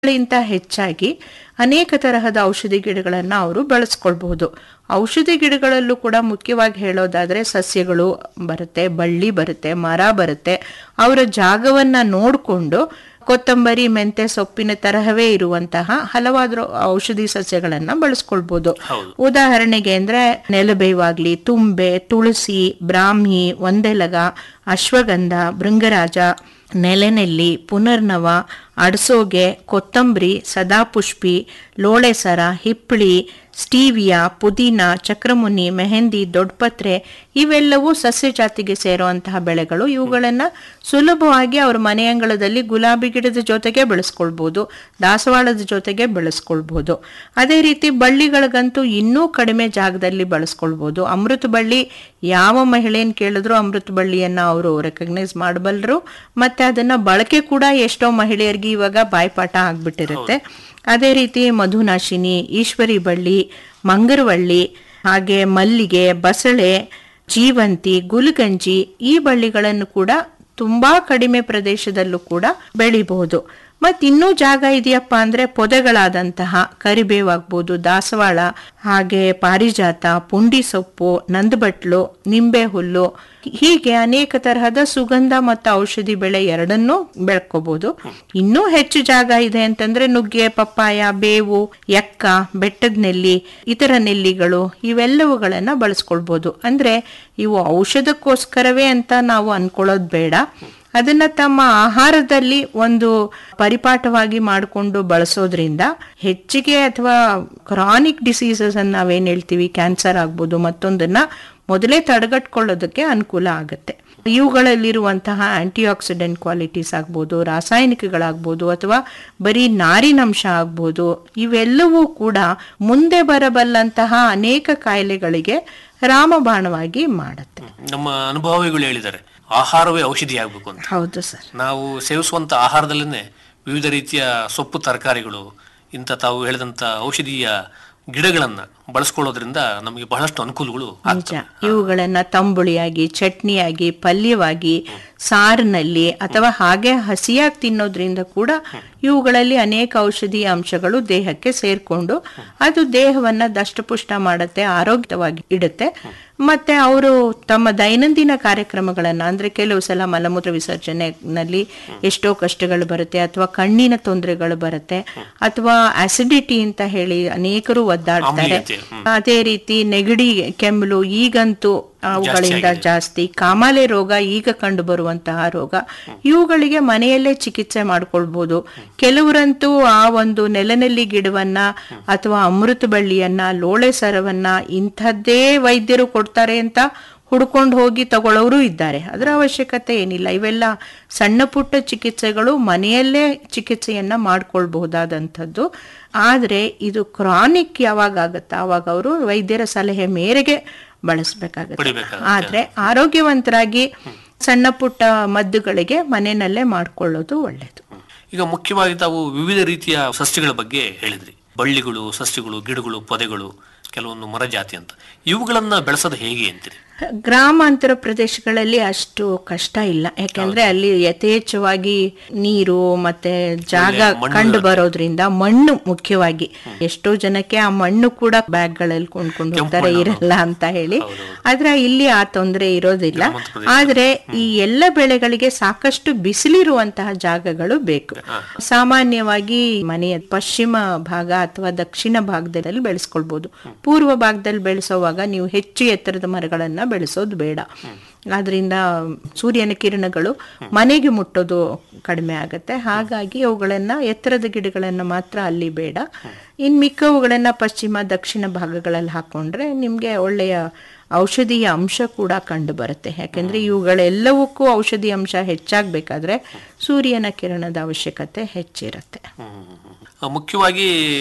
ಗಿಂತ ಹೆಚ್ಚಾಗಿ ಅನೇಕ ತರಹದ ಔಷಧಿ ಗಿಡಗಳನ್ನು ಅವರು ಬಳಸ್ಕೊಳ್ಬಹುದು ಔಷಧಿ ಗಿಡಗಳಲ್ಲೂ ಕೂಡ ಮುಖ್ಯವಾಗಿ ಹೇಳೋದಾದ್ರೆ ಸಸ್ಯಗಳು ಬರುತ್ತೆ ಬಳ್ಳಿ ಬರುತ್ತೆ ಮರ ಬರುತ್ತೆ ಅವರ ಜಾಗವನ್ನ ನೋಡಿಕೊಂಡು ಕೊತ್ತಂಬರಿ ಮೆಂತೆ ಸೊಪ್ಪಿನ ತರಹವೇ ಇರುವಂತಹ ಹಲವಾರು ಔಷಧಿ ಸಸ್ಯಗಳನ್ನ ಬಳಸ್ಕೊಳ್ಬಹುದು ಉದಾಹರಣೆಗೆ ಅಂದ್ರೆ ನೆಲಬೇವಾಗ್ಲಿ ತುಂಬೆ ತುಳಸಿ ಬ್ರಾಹ್ಮಿ ಒಂದೆಲಗ ಅಶ್ವಗಂಧ ಭೃಂಗರಾಜ ನೆಲೆನೆಲ್ಲಿ ಪುನರ್ನವ ಅಡಸೋಗೆ ಕೊತ್ತಂಬರಿ ಸದಾಪುಷ್ಪಿ ಲೋಳೆಸರ ಹಿಪ್ಪಳಿ ಸ್ಟೀವಿಯಾ ಪುದೀನ ಚಕ್ರಮುನಿ ಮೆಹಂದಿ ದೊಡ್ಡಪತ್ರೆ ಇವೆಲ್ಲವೂ ಸಸ್ಯ ಜಾತಿಗೆ ಸೇರುವಂತಹ ಬೆಳೆಗಳು ಇವುಗಳನ್ನ ಸುಲಭವಾಗಿ ಅವ್ರ ಮನೆ ಅಂಗಳದಲ್ಲಿ ಗುಲಾಬಿ ಗಿಡದ ಜೊತೆಗೆ ಬೆಳೆಸ್ಕೊಳ್ಬಹುದು ದಾಸವಾಳದ ಜೊತೆಗೆ ಬೆಳೆಸ್ಕೊಳ್ಬಹುದು ಅದೇ ರೀತಿ ಬಳ್ಳಿಗಳಿಗಂತೂ ಇನ್ನೂ ಕಡಿಮೆ ಜಾಗದಲ್ಲಿ ಬಳಸ್ಕೊಳ್ಬಹುದು ಅಮೃತ ಬಳ್ಳಿ ಯಾವ ಮಹಿಳೆಯನ್ನು ಕೇಳಿದ್ರು ಅಮೃತ ಬಳ್ಳಿಯನ್ನ ಅವರು ರೆಕಗ್ನೈಸ್ ಮಾಡಬಲ್ಲರು ಮತ್ತೆ ಅದನ್ನ ಬಳಕೆ ಕೂಡ ಎಷ್ಟೋ ಮಹಿಳೆಯರಿಗೆ ಇವಾಗ ಬಾಯ್ಪಾಠ ಆಗ್ಬಿಟ್ಟಿರುತ್ತೆ ಅದೇ ರೀತಿ ಮಧುನಾಶಿನಿ ಈಶ್ವರಿ ಬಳ್ಳಿ ಮಂಗರವಳ್ಳಿ ಹಾಗೆ ಮಲ್ಲಿಗೆ ಬಸಳೆ ಜೀವಂತಿ ಗುಲ್ಗಂಜಿ ಈ ಬಳ್ಳಿಗಳನ್ನು ಕೂಡ ತುಂಬಾ ಕಡಿಮೆ ಪ್ರದೇಶದಲ್ಲೂ ಕೂಡ ಬೆಳಿಬಹುದು ಮತ್ ಇನ್ನೂ ಜಾಗ ಇದೆಯಪ್ಪ ಅಂದ್ರೆ ಪೊದೆಗಳಾದಂತಹ ಕರಿಬೇವಾಗ್ಬೋದು ದಾಸವಾಳ ಹಾಗೆ ಪಾರಿಜಾತ ಪುಂಡಿ ಸೊಪ್ಪು ನಂದಬಟ್ಲು ನಿಂಬೆ ಹುಲ್ಲು ಹೀಗೆ ಅನೇಕ ತರಹದ ಸುಗಂಧ ಮತ್ತು ಔಷಧಿ ಬೆಳೆ ಎರಡನ್ನೂ ಬೆಳ್ಕೋಬಹುದು ಇನ್ನೂ ಹೆಚ್ಚು ಜಾಗ ಇದೆ ಅಂತಂದ್ರೆ ನುಗ್ಗೆ ಪಪ್ಪಾಯ ಬೇವು ಎಕ್ಕ ಬೆಟ್ಟದ ನೆಲ್ಲಿ ಇತರ ನೆಲ್ಲಿಗಳು ಇವೆಲ್ಲವುಗಳನ್ನ ಬಳಸ್ಕೊಳ್ಬಹುದು ಅಂದ್ರೆ ಇವು ಔಷಧಕ್ಕೋಸ್ಕರವೇ ಅಂತ ನಾವು ಅನ್ಕೊಳ್ಳೋದು ಬೇಡ ಅದನ್ನ ತಮ್ಮ ಆಹಾರದಲ್ಲಿ ಒಂದು ಪರಿಪಾಠವಾಗಿ ಮಾಡಿಕೊಂಡು ಬಳಸೋದ್ರಿಂದ ಹೆಚ್ಚಿಗೆ ಅಥವಾ ಕ್ರಾನಿಕ್ ಡಿಸೀಸಸ್ ಅನ್ನ ನಾವೇನ್ ಹೇಳ್ತೀವಿ ಕ್ಯಾನ್ಸರ್ ಆಗ್ಬೋದು ಮತ್ತೊಂದನ್ನ ಮೊದಲೇ ತಡೆಗಟ್ಕೊಳ್ಳೋದಕ್ಕೆ ಅನುಕೂಲ ಆಗುತ್ತೆ ಇವುಗಳಲ್ಲಿರುವಂತಹ ಆಂಟಿ ಆಕ್ಸಿಡೆಂಟ್ ಕ್ವಾಲಿಟೀಸ್ ಆಗ್ಬೋದು ರಾಸಾಯನಿಕಗಳಾಗ್ಬೋದು ಅಥವಾ ಬರೀ ನಾರಿನಂಶ ಆಗ್ಬೋದು ಇವೆಲ್ಲವೂ ಕೂಡ ಮುಂದೆ ಬರಬಲ್ಲಂತಹ ಅನೇಕ ಕಾಯಿಲೆಗಳಿಗೆ ರಾಮಬಾಣವಾಗಿ ಮಾಡುತ್ತೆ ನಮ್ಮ ಅನುಭವಿಗಳು ಹೇಳಿದ್ದಾರೆ ಆಹಾರವೇ ಔಷಧಿ ಆಗ್ಬೇಕು ಅಂತ ಹೌದು ಸರ್ ನಾವು ಸೇವಿಸುವಂತ ಆಹಾರದಲ್ಲೇ ವಿವಿಧ ರೀತಿಯ ಸೊಪ್ಪು ತರಕಾರಿಗಳು ಇಂಥ ತಾವು ಹೇಳಿದಂತ ಔಷಧೀಯ ಗಿಡಗಳನ್ನ ಬಳಸ್ಕೊಳ್ಳೋದ್ರಿಂದ ನಮಗೆ ಬಹಳಷ್ಟು ಅನುಕೂಲಗಳು ನಿಜ ಇವುಗಳನ್ನ ತಂಬುಳಿಯಾಗಿ ಚಟ್ನಿಯಾಗಿ ಪಲ್ಯವಾಗಿ ಸಾರಿನಲ್ಲಿ ಅಥವಾ ಹಾಗೆ ಹಸಿಯಾಗಿ ತಿನ್ನೋದ್ರಿಂದ ಕೂಡ ಇವುಗಳಲ್ಲಿ ಅನೇಕ ಔಷಧೀಯ ಅಂಶಗಳು ದೇಹಕ್ಕೆ ಸೇರ್ಕೊಂಡು ಅದು ದೇಹವನ್ನ ದಷ್ಟಪುಷ್ಟ ಮಾಡುತ್ತೆ ಆರೋಗ್ಯವಾಗಿ ಇಡುತ್ತೆ ಮತ್ತೆ ಅವರು ತಮ್ಮ ದೈನಂದಿನ ಕಾರ್ಯಕ್ರಮಗಳನ್ನ ಅಂದ್ರೆ ಕೆಲವು ಸಲ ಮಲಮೂತ್ರ ವಿಸರ್ಜನೆನಲ್ಲಿ ಎಷ್ಟೋ ಕಷ್ಟಗಳು ಬರುತ್ತೆ ಅಥವಾ ಕಣ್ಣಿನ ತೊಂದರೆಗಳು ಬರುತ್ತೆ ಅಥವಾ ಅಸಿಡಿಟಿ ಅಂತ ಹೇಳಿ ಅನೇಕರು ಒದ್ದಾಡ್ತಾರೆ ಆಮ್ಲೀಯತೆ, ಅದೇ ರೀತಿ ನೆಗಡಿ ಕೆಮ್ಮಲು ಈಗಂತೂ ಅವುಗಳಿಂದ ಜಾಸ್ತಿ ಕಾಮಾಲೆ ರೋಗ ಈಗ ಕಂಡು ಬರುವಂತಹ ರೋಗ ಇವುಗಳಿಗೆ ಮನೆಯಲ್ಲೇ ಚಿಕಿತ್ಸೆ ಮಾಡ್ಕೊಳ್ಬಹುದು ಕೆಲವರಂತೂ ಆ ಒಂದು ನೆಲನೆಲ್ಲಿ ಗಿಡವನ್ನ ಅಥವಾ ಅಮೃತ ಬಳ್ಳಿಯನ್ನ ಲೋಳೆ ಸರವನ್ನ ಇಂಥದ್ದೇ ವೈದ್ಯರು ಕೊಡ್ತಾರೆ ಅಂತ ಹುಡ್ಕೊಂಡು ಹೋಗಿ ತಗೊಳ್ಳೋರು ಇದ್ದಾರೆ ಅದರ ಅವಶ್ಯಕತೆ ಏನಿಲ್ಲ ಇವೆಲ್ಲ ಸಣ್ಣ ಪುಟ್ಟ ಚಿಕಿತ್ಸೆಗಳು ಮನೆಯಲ್ಲೇ ಚಿಕಿತ್ಸೆಯನ್ನ ಮಾಡ್ಕೊಳ್ಬಹುದಾದಂಥದ್ದು ಆದ್ರೆ ಇದು ಕ್ರಾನಿಕ್ ಯಾವಾಗ ಆಗುತ್ತಾ ಅವಾಗ ಅವರು ವೈದ್ಯರ ಸಲಹೆ ಮೇರೆಗೆ ಬಳಸಬೇಕಾಗುತ್ತೆ ಪಡಿಬೇಕಾಗುತ್ತೆ. ಆದ್ರೆ ಆರೋಗ್ಯವಂತರಾಗಿ ಸಣ್ಣ ಪುಟ್ಟ ಮದ್ದುಗಳಿಗೆ ಮನೆಯಲ್ಲೇ ಮಾಡ್ಕೊಳ್ಳೋದು ಒಳ್ಳೇದು ಈಗ ಮುಖ್ಯವಾಗಿ ತಾವು ವಿವಿಧ ರೀತಿಯ ಸಸ್ಯಗಳ ಬಗ್ಗೆ ಹೇಳಿದ್ರಿ ಬಳ್ಳಿಗಳು ಸಸ್ಯಗಳು ಗಿಡಗಳು ಪೊದೆಗಳು ಕೆಲವೊಂದು ಮರ ಜಾತಿ ಅಂತ ಇವುಗಳನ್ನ ಬೆಳೆಸೋದು ಹೇಗೆ ಅಂತೀರಿ ಗ್ರಾಮಾಂತರ ಪ್ರದೇಶಗಳಲ್ಲಿ ಅಷ್ಟು ಕಷ್ಟ ಇಲ್ಲ ಯಾಕಂದ್ರೆ ಅಲ್ಲಿ ಯಥೇಚ್ಛವಾಗಿ ನೀರು ಮತ್ತೆ ಜಾಗ ಕಂಡು ಬರೋದ್ರಿಂದ ಮಣ್ಣು ಮುಖ್ಯವಾಗಿ ಎಷ್ಟೋ ಜನಕ್ಕೆ ಆ ಮಣ್ಣು ಕೂಡ ಬ್ಯಾಗ್ಗಳಲ್ಲಿ ಕೊಂಡ್ಕೊಂಡು ಹೋಗ್ತಾರೆ ಇರಲ್ಲ ಅಂತ ಹೇಳಿ ಆದ್ರೆ ಇಲ್ಲಿ ಆ ತೊಂದರೆ ಇರೋದಿಲ್ಲ ಆದ್ರೆ ಈ ಎಲ್ಲ ಬೆಳೆಗಳಿಗೆ ಸಾಕಷ್ಟು ಬಿಸಿಲಿರುವಂತಹ ಜಾಗಗಳು ಬೇಕು ಸಾಮಾನ್ಯವಾಗಿ ಮನೆಯ ಪಶ್ಚಿಮ ಭಾಗ ಅಥವಾ ದಕ್ಷಿಣ ಭಾಗದಲ್ಲಿ ಬೆಳೆಸ್ಕೊಳ್ಬಹುದು ಪೂರ್ವ ಭಾಗದಲ್ಲಿ ಬೆಳೆಸೋವಾಗ ನೀವು ಹೆಚ್ಚು ಎತ್ತರದ ಮರಗಳನ್ನ ಬೆಳೆಸೋದು ಬೇಡ ಆದ್ರಿಂದ ಸೂರ್ಯನ ಕಿರಣಗಳು ಮನೆಗೆ ಮುಟ್ಟೋದು ಕಡಿಮೆ ಆಗುತ್ತೆ ಹಾಗಾಗಿ ಅವುಗಳನ್ನ ಎತ್ತರದ ಗಿಡಗಳನ್ನ ಮಾತ್ರ ಅಲ್ಲಿ ಬೇಡ ಇನ್ ಮಿಕ್ಕವುಗಳನ್ನ ಪಶ್ಚಿಮ ದಕ್ಷಿಣ ಭಾಗಗಳಲ್ಲಿ ಹಾಕೊಂಡ್ರೆ ನಿಮ್ಗೆ ಒಳ್ಳೆಯ ಔಷಧೀಯ ಅಂಶ ಕೂಡ ಕಂಡು ಬರುತ್ತೆ ಯಾಕೆಂದ್ರೆ ಇವುಗಳೆಲ್ಲವಕ್ಕೂ ಔಷಧಿ ಅಂಶ ಹೆಚ್ಚಾಗಬೇಕಾದ್ರೆ ಸೂರ್ಯನ ಕಿರಣದ ಅವಶ್ಯಕತೆ ಹೆಚ್ಚಿರುತ್ತೆ ಆ, ಮುಖ್ಯವಾಗಿ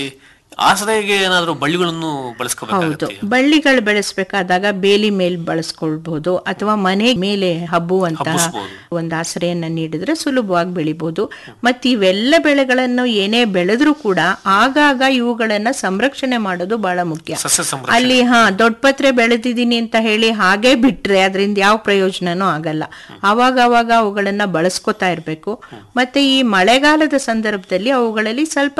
ಆಸರೆಗೆ ಏನಾದರೂ ಬಳ್ಳಿಗಳನ್ನು ಹೌದು ಬಳಸ್ಕೋಬೇಕಾಗುತ್ತೆ ಬಳ್ಳಿಗಳು ಬೆಳೆಸ್ಬೇಕಾದಾಗ ಬೇಲಿ ಮೇಲ್ ಬಳಸ್ಕೊಳ್ಬಹುದು ಅಥವಾ ಮನೆ ಮೇಲೆ ಹಬ್ಬುವಂತಹ ಹಬ್ಬಿಸ್ಬೋದು. ಒಂದು ಆಶ್ರಯನ್ನ ನೀಡಿದ್ರೆ ಸುಲಭವಾಗಿ ಬೆಳಿಬಹುದು ಮತ್ತೆ ಇವೆಲ್ಲ ಬೆಳೆಗಳನ್ನು ಏನೇ ಬೆಳೆದ್ರೂ ಕೂಡ ಆಗಾಗ ಇವುಗಳನ್ನ ಸಂರಕ್ಷಣೆ ಮಾಡೋದು ಬಹಳ ಮುಖ್ಯ ಸಸ್ಯ ಸಂರಕ್ಷಣೆ ಅಲ್ಲಿ ಹಾ ದೊಡ್ಡಪತ್ರೆ ಬೆಳೆದಿದ್ದೀನಿ ಅಂತ ಹೇಳಿ ಹಾಗೆ ಬಿಟ್ರೆ ಅದರಿಂದ ಯಾವ ಪ್ರಯೋಜನನೂ ಆಗಲ್ಲ ಅವಾಗ ಅವಾಗ ಅವುಗಳನ್ನ ಬಳಸ್ಕೊತಾ ಇರ್ಬೇಕು ಮತ್ತೆ ಈ ಮಳೆಗಾಲದ ಸಂದರ್ಭದಲ್ಲಿ ಅವುಗಳಲ್ಲಿ ಸ್ವಲ್ಪ